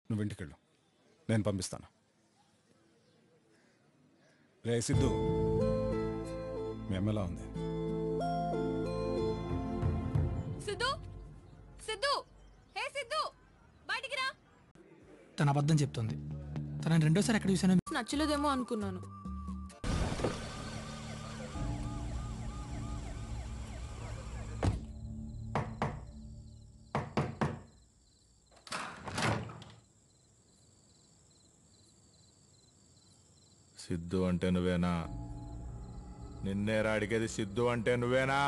నువ్వు ఇంటికెళ్ళు నేను పంపిస్తాను రే సిద్ధు మీ అమ్మ ఎలా ఉంది సిద్ధు సిద్ధు హే సిద్ధు బయటికి రా తన అబద్ధం చెప్తుంది తనని రెండోసారి ఎక్కడ చూసానో నచ్చలేదేమో అనుకున్నాను సిద్ధు అంటే నువ్వేనా నిన్నేరా అడిగేది సిద్ధు అంటే నువ్వేనా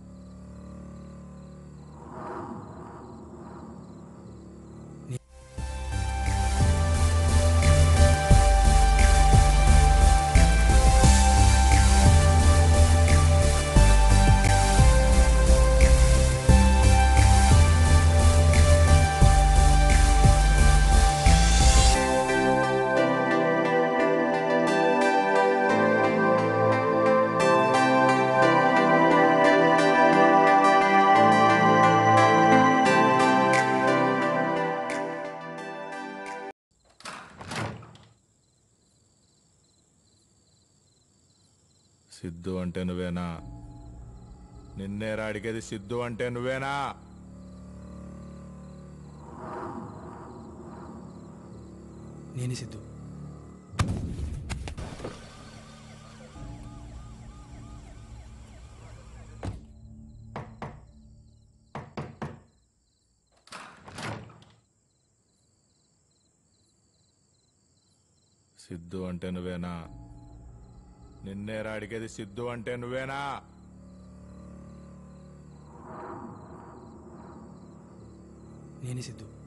సిద్ధు అంటే నువ్వేనా నిన్నేరా అడిగేది సిద్ధు అంటే నువ్వేనా నేనే సిద్ధు సిద్ధు అంటే నువ్వేనా నిన్నేరా అడిగేది సిద్ధు అంటే నువ్వేనా నేనే సిద్ధు